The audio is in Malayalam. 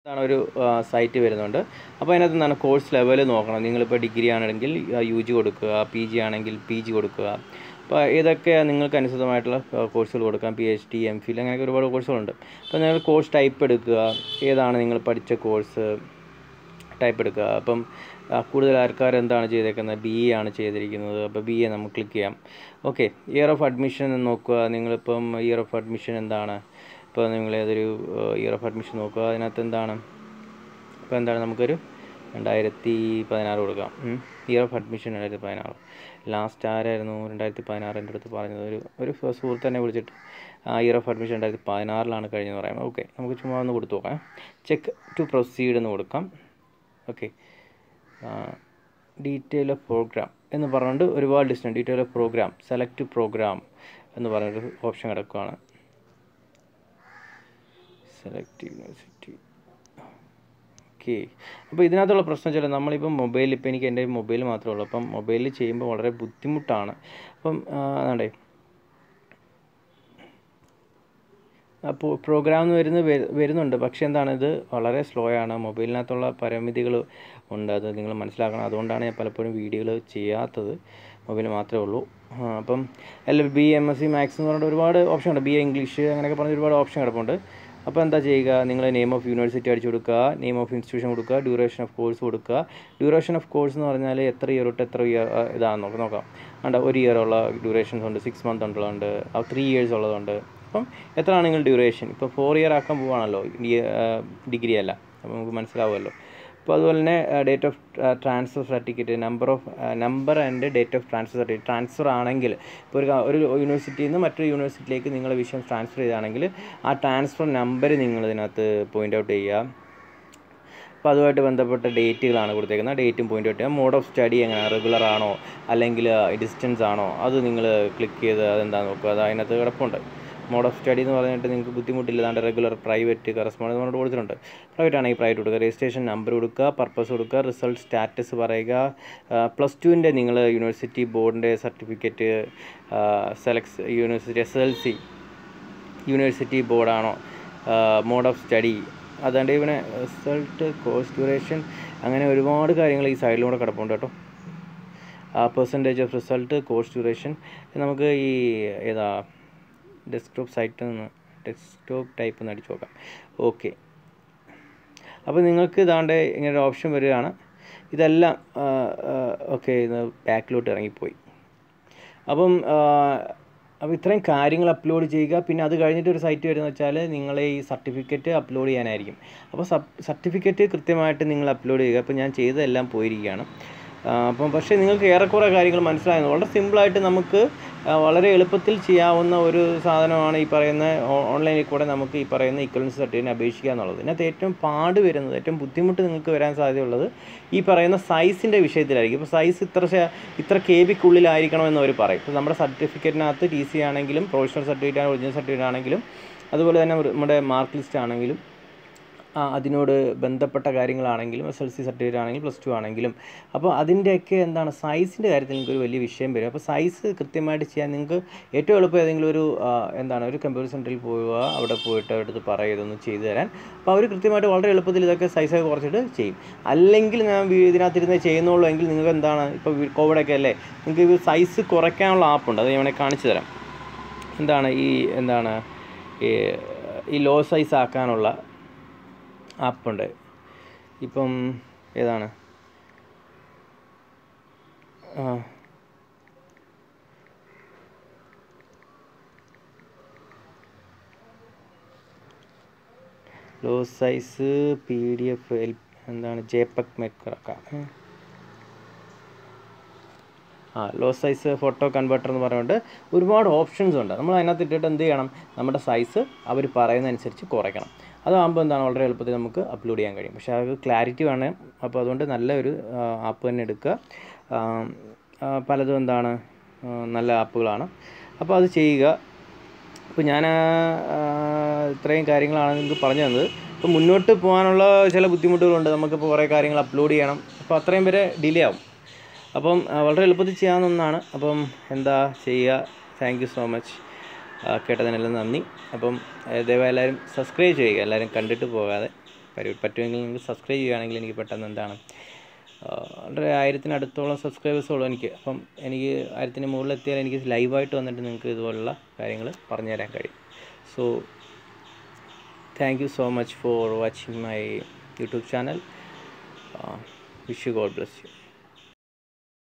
ആണ് ഒരു സൈറ്റ് വരുന്നുണ്ട് അപ്പോൾ അതിനകത്ത് എന്താണ് കോഴ്സ് ലെവൽ നോക്കണം നിങ്ങളിപ്പോൾ ഡിഗ്രി ആണെങ്കിൽ യു ജി കൊടുക്കുക പി ജി ആണെങ്കിൽ പി ജി കൊടുക്കുക അപ്പോൾ ഏതൊക്കെ നിങ്ങൾക്ക് അനുസൃതമായിട്ടുള്ള കോഴ്സുകൾ കൊടുക്കാം P H D M phil അങ്ങനെയൊക്കെ ഒരുപാട് കോഴ്സുകളുണ്ട് അപ്പോൾ നിങ്ങൾ കോഴ്സ് ടൈപ്പ് എടുക്കുക ഏതാണ് നിങ്ങൾ പഠിച്ച കോഴ്സ് ടൈപ്പ് എടുക്കുക അപ്പം ആ, കൂടുതൽ ആൾക്കാർ എന്താണ് ചെയ്തേക്കുന്നത് ബി എ ആണ് ചെയ്തിരിക്കുന്നത് അപ്പോൾ ബി എ നമുക്ക് ക്ലിക്ക് ചെയ്യാം ഓക്കെ ഇയർ ഓഫ് അഡ്മിഷൻ നോക്കുക നിങ്ങളിപ്പം ഇയർ ഓഫ് അഡ്മിഷൻ എന്താണ് ഇപ്പോൾ നിങ്ങൾ ഏതൊരു ഇയർ ഓഫ് അഡ്മിഷൻ നോക്കുക അതിനകത്ത് എന്താണ് ഇപ്പോൾ എന്താണ് നമുക്കൊരു രണ്ടായിരത്തി പതിനാറ് കൊടുക്കാം ഇയർ ഓഫ് അഡ്മിഷൻ രണ്ടായിരത്തി പതിനാറ് ലാസ്റ്റ് ആരായിരുന്നു രണ്ടായിരത്തി പതിനാറ് എൻ്റെ അടുത്ത് പറഞ്ഞത് ഒരു ഒരു സുഹൃത്ത് തന്നെ വിളിച്ചിട്ട് ആ ഇയർ ഓഫ് അഡ്മിഷൻ രണ്ടായിരത്തി പതിനാറിലാണ് കഴിഞ്ഞെന്ന് പറയാം ഓക്കെ നമുക്ക് ചുമ്മാ ഒന്ന് കൊടുത്തു നോക്കാം ചെക്ക് ടു പ്രൊസീഡ് എന്ന് കൊടുക്കാം ഓക്കെ ഡീറ്റെയിൽ ഓഫ് പ്രോഗ്രാം എന്ന് പറഞ്ഞുകൊണ്ട് ഒരുപാട് ലിസ്റ്റ് ഉണ്ട് detail of program select program എന്ന് പറഞ്ഞൊരു ഓപ്ഷൻ കിടക്കുകയാണ് സെലക്ട് യൂണിവേഴ്സിറ്റി ഓക്കെ അപ്പോൾ ഇതിനകത്തുള്ള പ്രശ്നം വെച്ചാൽ നമ്മളിപ്പം മൊബൈൽ ഇപ്പോൾ എനിക്ക് എൻ്റെ മൊബൈൽ മാത്രമേ ഉള്ളൂ അപ്പം മൊബൈലിൽ ചെയ്യുമ്പോൾ വളരെ ബുദ്ധിമുട്ടാണ് അപ്പം അതാണ്ടേ അപ്പോൾ പ്രോഗ്രാം എന്ന് വരുന്നത് വരു- വരുന്നുണ്ട് പക്ഷേ എന്താണ് ഇത് വളരെ സ്ലോ ആണ് മൊബൈലിനകത്തുള്ള പരിമിതികൾ ഉണ്ട് അത് നിങ്ങൾ മനസ്സിലാക്കണം അതുകൊണ്ടാണ് ഞാൻ പലപ്പോഴും വീഡിയോകൾ ചെയ്യാത്തത് മൊബൈൽ മാത്രമേ ഉള്ളൂ ആ, അപ്പം L B M S C maths എന്ന് പറഞ്ഞിട്ട് ഒരുപാട് ഓപ്ഷൻ ഉണ്ട് ബി എ ഇംഗ്ലീഷ് അങ്ങനെയൊക്കെ പറഞ്ഞ ഒരുപാട് ഓപ്ഷൻ കിടപ്പുണ്ട് അപ്പോൾ എന്താ ചെയ്യുക നിങ്ങൾ നെയിം ഓഫ് യൂണിവേഴ്സിറ്റി അടിച്ചു കൊടുക്കുക നെയിം ഓഫ് ഇൻസ്റ്റിറ്റ്യൂഷൻ കൊടുക്കുക ഡ്യൂറേഷൻ ഓഫ് കോഴ്സ് കൊടുക്കുക ഡ്യൂറേഷൻ ഓഫ് കോഴ്സ് എന്ന് പറഞ്ഞാൽ എത്ര ഇയർ തൊട്ട് എത്ര ഇയർ ഇതാണെന്ന് നോക്കാം നോക്കാം ഉണ്ട് ഒരു ഇയർ ഉള്ള ഡ്യൂറേഷൻസ് ഉണ്ട് സിക്സ് മന്ത് ഉള്ളതുണ്ട് ത്രീ ഇയേഴ്സ് ഉള്ളതുണ്ട് അപ്പം എത്രയാണ് നിങ്ങൾ ഡ്യൂറേഷൻ ഇപ്പോൾ ഫോർ ഇയർ ആക്കാൻ പോവാണല്ലോ ഡിഗ്രി അല്ല അപ്പോൾ നമുക്ക് മനസ്സിലാവുമല്ലോ അപ്പോൾ അതുപോലെ തന്നെ date of transfer certificate number of number and date of transfer certificate transfer ആണെങ്കിൽ ഇപ്പോൾ ഒരു ക- ഒരു യൂണിവേഴ്സിറ്റിയിൽ നിന്ന് മറ്റൊരു യൂണിവേഴ്സിറ്റിയിലേക്ക് നിങ്ങൾ വിഷയം ട്രാൻസ്ഫർ ചെയ്താണെങ്കിൽ ആ ട്രാൻസ്ഫർ നമ്പർ നിങ്ങൾ ഇതിനകത്ത് പോയിൻ്റ് ഔട്ട് ചെയ്യുക അപ്പോൾ അതുമായിട്ട് ബന്ധപ്പെട്ട ഡേറ്റുകളാണ് കൊടുത്തേക്കുന്നത് ഡേറ്റും പോയിൻ്റ് ഔട്ട് ചെയ്യുക മോഡ് ഓഫ് സ്റ്റഡി എങ്ങനെയാണ് റെഗുലർ ആണോ അല്ലെങ്കിൽ ഡിസ്റ്റൻസ് ആണോ അത് നിങ്ങൾ ക്ലിക്ക് ചെയ്ത് അതെന്താണെന്ന് നോക്കുക അത് അതിനകത്ത് കിടപ്പുണ്ട് മോഡ് ഓഫ് സ്റ്റഡി എന്ന് പറഞ്ഞിട്ട് നിങ്ങൾക്ക് ബുദ്ധിമുട്ടില്ല അതാണ്ട് റെഗുലർ പ്രൈവറ്റ് കറസ്പോണ്ടൻസ് പറഞ്ഞിട്ട് കൊടുത്തിട്ടുണ്ട് പ്രൈവറ്റ് ആണെങ്കിൽ പ്രൈവറ്റ് കൊടുക്കുക രജിസ്ട്രേഷൻ നമ്പർ കൊടുക്കുക പർപ്പസ് കൊടുക്കുക റിസൾട്ട് സ്റ്റാറ്റസ് പറയുക പ്ലസ് ടുവിൻ്റെ നിങ്ങൾ യൂണിവേഴ്സിറ്റി ബോർഡിൻ്റെ certificate select university S L C university ബോർഡാണോ മോഡ് ഓഫ് സ്റ്റഡി അതാണ്ട് ഇവനെ റിസൾട്ട് കോഴ്സ് ഡ്യൂറേഷൻ അങ്ങനെ ഒരുപാട് കാര്യങ്ങൾ ഈ സൈഡിലൂടെ കിടപ്പുണ്ട് കേട്ടോ ആ percentage of result course duration നമുക്ക് ഈ ഏതാ ഡെസ്ക്ടോപ്പ് സൈറ്റിൽ നിന്ന് ഡെസ്ക്ടോപ്പ് ടൈപ്പ് എന്ന് അടിച്ച് നോക്കാം ഓക്കെ അപ്പോൾ നിങ്ങൾക്ക് ഇതാണ്ട് ഇങ്ങനെ ഒരു ഓപ്ഷൻ വരികയാണ് ഇതെല്ലാം ഓക്കെ ഇത് ബാക്കിലോട്ട് ഇറങ്ങിപ്പോയി അപ്പം ആ, അപ്പോൾ ഇത്രയും കാര്യങ്ങൾ അപ്ലോഡ് ചെയ്യുക പിന്നെ അത് കഴിഞ്ഞിട്ട് ഒരു സൈറ്റ് വരുന്നത് വെച്ചാൽ നിങ്ങളെ ഈ സർട്ടിഫിക്കറ്റ് അപ്ലോഡ് ചെയ്യാനായിരിക്കും അപ്പോൾ സർട്ടിഫിക്കറ്റ് കൃത്യമായിട്ട് നിങ്ങൾ അപ്ലോഡ് ചെയ്യുക അപ്പോൾ ഞാൻ ചെയ്തതെല്ലാം പോയിരിക്കുകയാണ് ആ, അപ്പം പക്ഷേ നിങ്ങൾക്ക് ഏറെക്കുറെ കാര്യങ്ങൾ മനസ്സിലായിരുന്നു വളരെ സിമ്പിളായിട്ട് നമുക്ക് ആ, വളരെ എളുപ്പത്തിൽ ചെയ്യാവുന്ന ഒരു സാധനമാണ് ഈ പറയുന്ന ഓ- ഓൺലൈനിൽ കൂടെ നമുക്ക് ഈ പറയുന്ന ഇക്വലൻസ് സർട്ടിഫിക്കറ്റിന് അപേക്ഷിക്കുക എന്നുള്ളത് ഇതിനകത്ത് ഏറ്റവും പാട് വരുന്നത് ഏറ്റവും ബുദ്ധിമുട്ട് നിങ്ങൾക്ക് വരാൻ സാധ്യതയുള്ളത് ഈ പറയുന്ന സൈസിൻ്റെ വിഷയത്തിലായിരിക്കും ഇപ്പോൾ സൈസ് ഇത്ര ശ- ഇത്ര കെ ബിക്കുള്ളിലായിരിക്കണമെന്ന് അവർ പറയും ഇപ്പോൾ നമ്മുടെ സർട്ടിഫിക്കറ്റിനകത്ത് ടി സി ആണെങ്കിലും പ്രൊഫഷണൽ സർട്ടിഫിക്കറ്റ് ആണെങ്കിലും ഒറിജിനൽ സർട്ടിഫിക്കറ്റ് ആണെങ്കിലും അതുപോലെ തന്നെ നമ്മുടെ മാർക്ക് ലിസ്റ്റ് ആണെങ്കിലും ആ, അതിനോട് ബന്ധപ്പെട്ട കാര്യങ്ങളാണെങ്കിലും എസ് എൽ സി സർട്ടിഫിക്കറ്റ് ആണെങ്കിലും പ്ലസ് ടു ആണെങ്കിലും അപ്പോൾ അതിൻ്റെയൊക്കെ എന്താണ് സൈസിൻ്റെ കാര്യത്തിൽ നിങ്ങൾക്ക് ഒരു വലിയ വിഷയം വരും അപ്പോൾ സൈസ് കൃത്യമായിട്ട് ചെയ്യാൻ നിങ്ങൾക്ക് ഏറ്റവും എളുപ്പം ഏതെങ്കിലും ഒരു ആ, എന്താണ് ഒരു കമ്പ്യൂട്ടർ സെൻറ്ററിൽ പോവുക അവിടെ പോയിട്ട് അടുത്ത് പറയുക ഇതൊന്ന് ചെയ്തു തരാൻ അപ്പോൾ അവർ കൃത്യമായിട്ട് വളരെ എളുപ്പത്തിൽ ഇതൊക്കെ സൈസൊക്കെ കുറച്ചിട്ട് ചെയ്യും അല്ലെങ്കിൽ ഞാൻ വീ- ഇതിനകത്തിരുന്ന് ചെയ്യുന്നുള്ളൂ എങ്കിൽ നിങ്ങൾക്ക് എന്താണ് ഇപ്പോൾ കോവിഡൊക്കെ അല്ലേ നിങ്ങൾക്ക് ഇത് സൈസ് കുറയ്ക്കാനുള്ള ആപ്പുണ്ട് അത് ഞാൻ വേണേൽ കാണിച്ചു തരാം എന്താണ് ഈ എന്താണ് ഈ ഈ ലോ സൈസ് ആക്കാനുള്ള ആപ്പുണ്ട് ഇപ്പം ഏതാണ് ആ low size P D F എന്താണ് ജെപക് മെക്കറക്ക ആ ലോ സൈസ് ഫോട്ടോ കൺവേർട്ടർ എന്ന് പറഞ്ഞുകൊണ്ട് ഒരുപാട് ഓപ്ഷൻസ് ഉണ്ട് നമ്മൾ അതിനകത്ത് ഇട്ടിട്ട് എന്ത് ചെയ്യണം നമ്മുടെ സൈസ് അവർ പറയുന്നതനുസരിച്ച് കുറയ്ക്കണം അതാകുമ്പോൾ എന്താണ് വളരെ എളുപ്പത്തിൽ നമുക്ക് അപ്ലോഡ് ചെയ്യാൻ കഴിയും പക്ഷേ അത് ക്ലാരിറ്റി വേണം അപ്പോൾ അതുകൊണ്ട് നല്ലൊരു ആപ്പ് തന്നെ എടുക്കുക ആ, ആ, പലതും എന്താണ് ആ, നല്ല ആപ്പുകളാണ് അപ്പോൾ അത് ചെയ്യുക അപ്പോൾ ഞാൻ ഇത്രയും കാര്യങ്ങളാണ് നിങ്ങൾക്ക് പറഞ്ഞു തന്നത് ഇപ്പോൾ മുന്നോട്ട് പോകാനുള്ള ചില ബുദ്ധിമുട്ടുകളുണ്ട് നമുക്കിപ്പോൾ കുറേ കാര്യങ്ങൾ അപ്ലോഡ് ചെയ്യണം അപ്പോൾ അത്രയും വരെ ഡിലേ ആവും അപ്പം ആ, വളരെ എളുപ്പത്തിൽ ചെയ്യാവുന്ന ഒന്നാണ് അപ്പം എന്താ ചെയ്യുക താങ്ക് യു സോ മച്ച് കേട്ടതിനെല്ലാം നന്ദി അപ്പം ആ, ദയവായി എല്ലാവരും സബ്സ്ക്രൈബ് ചെയ്യുക എല്ലാവരും കണ്ടിട്ട് പോകാതെ കാര്യം പറ്റുമെങ്കിൽ നിങ്ങൾ സബ്സ്ക്രൈബ് ചെയ്യുകയാണെങ്കിൽ എനിക്ക് പെട്ടെന്ന് എന്താണ് ആ, വളരെ ആയിരത്തിനടുത്തോളം സബ്സ്ക്രൈബേഴ്സ് ഉള്ളൂ എനിക്ക് അപ്പം എനിക്ക് ആയിരത്തിന് മുകളിലെത്തിയാൽ എനിക്ക് ലൈവായിട്ട് വന്നിട്ട് നിങ്ങൾക്ക് ഇതുപോലുള്ള കാര്യങ്ങൾ പറഞ്ഞു തരാൻ കഴിയും so thank you so much for watching my YouTube channel wish you God bless U